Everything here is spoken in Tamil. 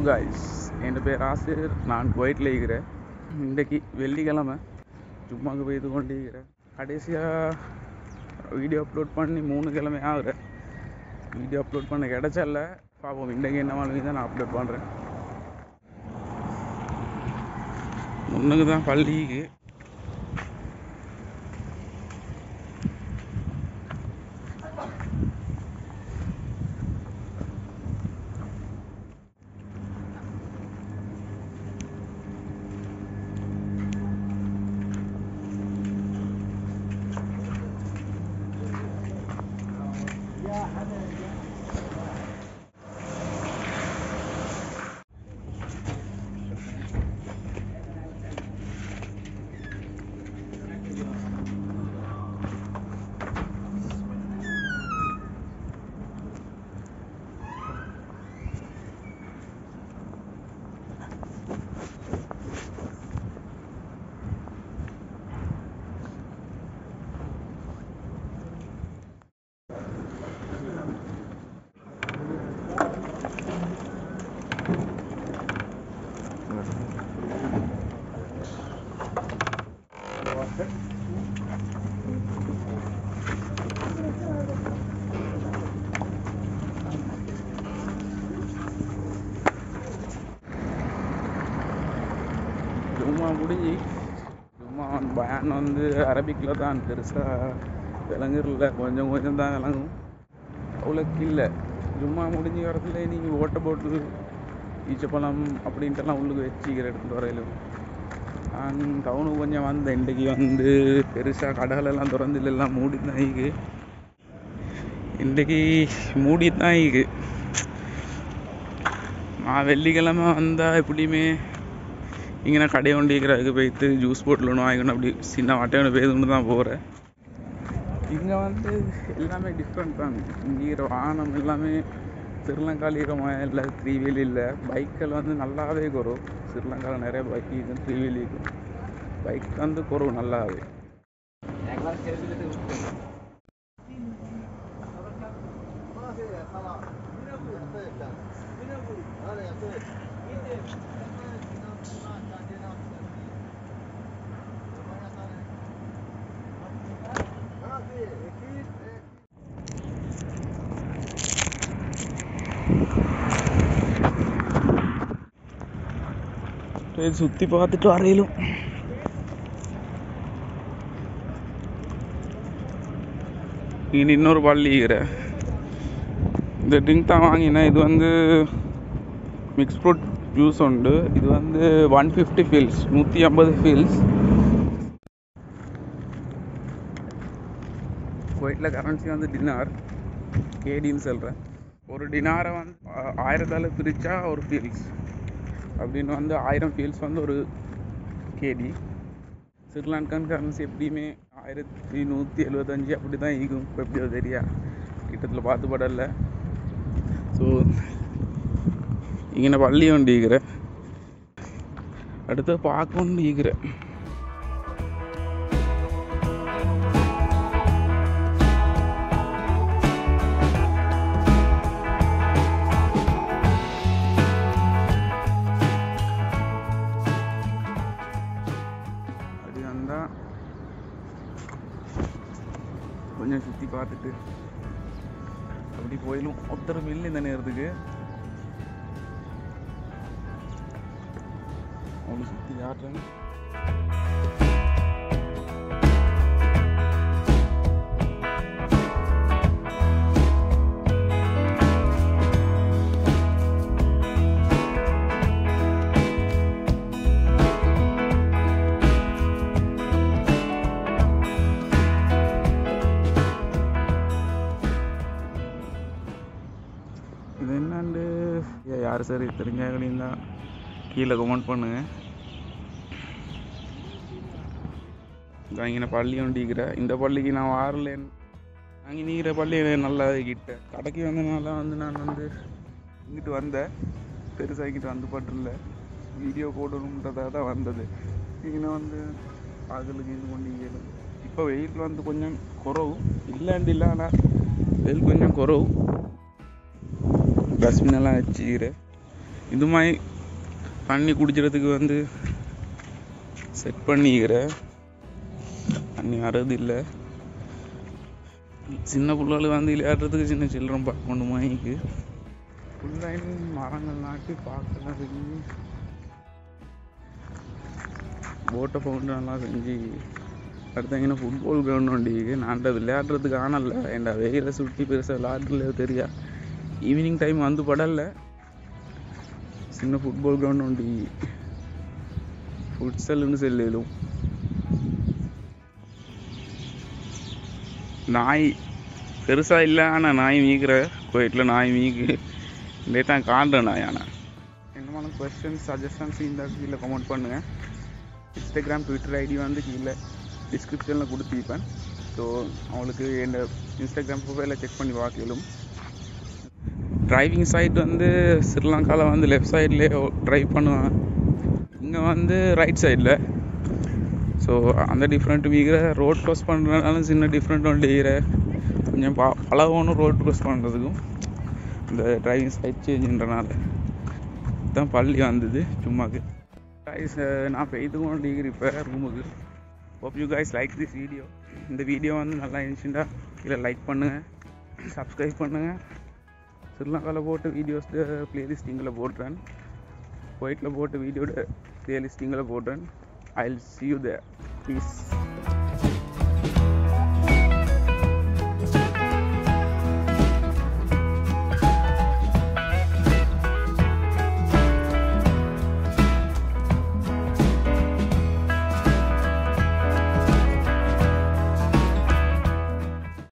காய்ஸ் என் பேர் ஆசிரியர் நான் குவைட்டில் இருக்கிறேன் இன்றைக்கு வெள்ளிக்கிழமை சும்மாக்கு போய்து கொண்டு இருக்கிறேன் கடைசியாக வீடியோ அப்லோட் பண்ணி மூணு கிழமை ஆகுறேன் வீடியோ அப்லோட் பண்ண கிடைச்சல பார்ப்போம் இன்றைக்கு என்ன மாதிரி தான் நான் அப்லோட் பண்ணுறேன் முன்னுக்கு தான் பள்ளிக்கு ஜும்மா முடிஞ்சு ஜும்மா பயான் வந்து அரபிக்கில் தான் பெருசாக விளங்குறல கொஞ்சம் கொஞ்சம் தான் விளங்கும் அவ்வளோக்கு இல்லை ஜும்மா முடிஞ்சு வரத்துல நீங்கள் ஓட்ட போட்டு ஈச்சப்பழம் அப்படின்ட்டுலாம் உள்ளுக்கு வச்சுக்கிற எடுத்துகிட்டு வரையிலும் நான் டவுனுக்கு கொஞ்சம் வந்தேன் இன்றைக்கு வந்து பெருசாக கடைகளெல்லாம் திறந்து எல்லாம் மூடி தான் இருக்கு இன்றைக்கு மூடி தான் இருக்கு நான் வெள்ளிக்கிழமை வந்தால் எப்படியுமே இங்கே கடை ஒண்டி இருக்கிறதுக்கு போயிட்டு ஜூஸ் போட்டில் ஒன்று வாங்கிக்கணும் அப்படி சின்ன வாட்டை ஒன்று போய்துன்னு தான் போகிறேன் இங்கே வந்து எல்லாமே டிஃப்ரெண்ட் தான் இங்கே இருக்கிற வாகனம் எல்லாமே ஸ்ரீலங்காவில் இருக்கிற மாதிரி இல்லை த்ரீ வீல் இல்லை பைக்கில் வந்து நல்லாவே குறவு ஸ்ரீலங்காவில் நிறைய பைக் இருக்கும் த்ரீ வீல் இருக்கும் பைக் வந்து குறவு நல்லாவே போய் சுற்றி பார்த்துட்டு வரையிலும் இனி இன்னொரு பள்ளி இருக்கிற இந்த ட்ரிங்க் தான் வாங்கினேன் இது வந்து மிக்ஸ் ஃப்ரூட் ஜூஸ் உண்டு இது வந்து ஒன் ஃபிஃப்டி ஃபீல்ஸ் நூற்றி ஐம்பது ஃபீல்ஸ் குவைட்டில் கரன்சி வந்து டினார் கேடின்னு சொல்கிறேன் ஒரு டினாரை வந்து ஆ- ஆயிரத்தால் பிரித்தா ஒரு ஃபீல்ஸ் அப்படின்னு வந்து ஆயிரம் ஃபீல்ஸ் வந்து ஒரு கேடி ஸ்ரீலங்கன் கரன்சி எப்படியுமே ஆயிரத்தி நூற்றி எழுபத்தஞ்சி அப்படி தான் ஈகும் இப்போ எப்படியோ தெரியா கிட்டத்தில் பார்த்து படல ஸோ இங்கே பள்ளி ஒன்று ஈக்கிறேன் அடுத்து பார்க்கணும் ஈக்கிறேன் அப்படி வந்தால் கொஞ்சம் சுற்றி பார்த்துட்டு அப்படி போயிடும் ஒருத்தர் மில்லு இந்த நேரத்துக்கு அவனை சுற்றி காட்டுறேன் இது என்னண்டு யார் சரி தெரிஞ்சாங்கன்னா கீழே கமெண்ட் பண்ணுங்க இங்கே பள்ளி ஒண்டிக்கிற இந்த பள்ளிக்கு நான் வாரலேன் அங்கே நீக்கிற பள்ளி எனக்கு நல்லா கிட்ட கடைக்கு வந்தனால வந்து நான் வந்து இங்கிட்டு வந்தேன் பெருசாக இங்கிட்டு வந்து பட்டில்ல வீடியோ போடணுன்றதாக தான் வந்தது இங்கே வந்து பகலுக்கு இது கொண்டு இப்போ வெயில் வந்து கொஞ்சம் குறவு இல்லைண்டு இல்லை ஆனால் வெயில் கொஞ்சம் குறவு டஸ்ட்பின் எல்லாம் வச்சுக்கிறேன் இது மாதிரி தண்ணி குடிக்கிறதுக்கு வந்து செட் பண்ணிக்கிற தண்ணி வரது இல்லை சின்ன பிள்ளைகள் வந்து விளையாடுறதுக்கு சின்ன சில்லறம் கொண்டு வாங்கிக்கு ஃபுல்லாக மரங்கள் நாட்டி பார்க்கறதுக்கு போட்டை ஃபவுண்டன் எல்லாம் செஞ்சு அடுத்தங்கன்னா ஃபுட்பால் கிரவுண்ட் வண்டிக்கு நான் விளையாடுறதுக்கு ஆனல்ல என்டா வெயில சுற்றி பெருசாக விளையாடுறதுல தெரியா ஈவினிங் டைம் வந்து படல சின்ன ஃபுட்பால் கிரவுண்ட் வண்டி ஃபுட்சல்னு செல்லும் நாய் பெருசாக இல்லை ஆனால் நாய் மீக்கிற கோயிட்டில் நாய் மீக்கு இதே தான் காண்றேன் நாய் ஆனால் என்னமான கொஸ்டின்ஸ் சஜஷன்ஸ் இந்த கீழே கமெண்ட் பண்ணுங்கள் இன்ஸ்டாகிராம் ட்விட்டர் ஐடி வந்து கீழே டிஸ்கிரிப்ஷனில் கொடுத்துருப்பேன் ஸோ அவங்களுக்கு என் இன்ஸ்டாகிராம் ப்ரொஃபைலில் செக் பண்ணி பார்க்கலும் டிரைவிங் சைட் வந்து ஸ்ரீலங்காவில் வந்து லெஃப்ட் சைட்லேயே ட்ரைவ் பண்ணுவேன் இங்கே வந்து ரைட் சைடில் ஸோ அந்த டிஃப்ரெண்ட் வீக்கிற ரோட் க்ராஸ் பண்ணுறதுனால சின்ன டிஃப்ரெண்ட் ஒன்றிக்கிற கொஞ்சம் பா பழகணும் ரோட் க்ராஸ் பண்ணுறதுக்கும் இந்த டிரைவிங் சைட் சேஞ்சுன்றனால தான் பள்ளி வந்தது சும்மாக்கு கைஸ் நான் பெய்து கொண்டு இப்போ ரூமுக்கு hope you guys like this video இந்த வீடியோ வந்து நல்லா இருந்துச்சுன்னா இல்லை லைக் பண்ணுங்கள் சப்ஸ்கிரைப் பண்ணுங்கள் ஸ்ரீலங்காவில் போட்டு வீடியோஸ் ப்ளேலிஸ்ட் இங்கே போடுறேன் குவைட்டில் போட்டு வீடியோட ப்ளேலிஸ்ட் இங்கே போடுறேன் I will see you there peace